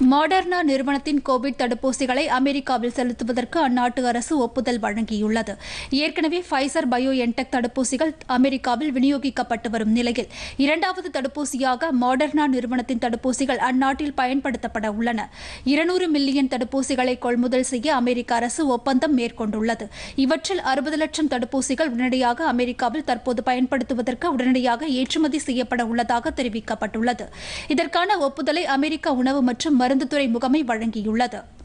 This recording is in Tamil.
மாடர்னா நிறுவனத்தின் கோவிட் தடுப்பூசிகளை அமெரிக்காவில் செலுத்துவதற்கு அந்நாட்டு அரசு ஒப்புதல் வழங்கியுள்ளது ஏற்கனவே ஃபைசர் பயோ என்டெக் தடுப்பூசிகள் அமெரிக்காவில் விநியோகிக்கப்பட்டு வரும் நிலையில் இரண்டாவது தடுப்பூசியாக மாடர்னா நிறுவனத்தின் தடுப்பூசிகள் அந்நாட்டில் பயன்படுத்தப்பட உள்ளன இருநூறு மில்லியன் தடுப்பூசிகளை கொள்முதல் செய்ய அமெரிக்க அரசு ஒப்பந்தம் மேற்கொண்டுள்ளது இவற்றில் அறுபது லட்சம் தடுப்பூசிகள் உடனடியாக அமெரிக்காவில் தற்போது பயன்படுத்துவதற்கு உடனடியாக ஏற்றுமதி செய்யப்பட உள்ளதாக தெரிவிக்கப்பட்டுள்ளது இதற்கான ஒப்புதலை அமெரிக்க உணவு மற்றும் மருந்துத்துறை முகமை வழங்கியுள்ளது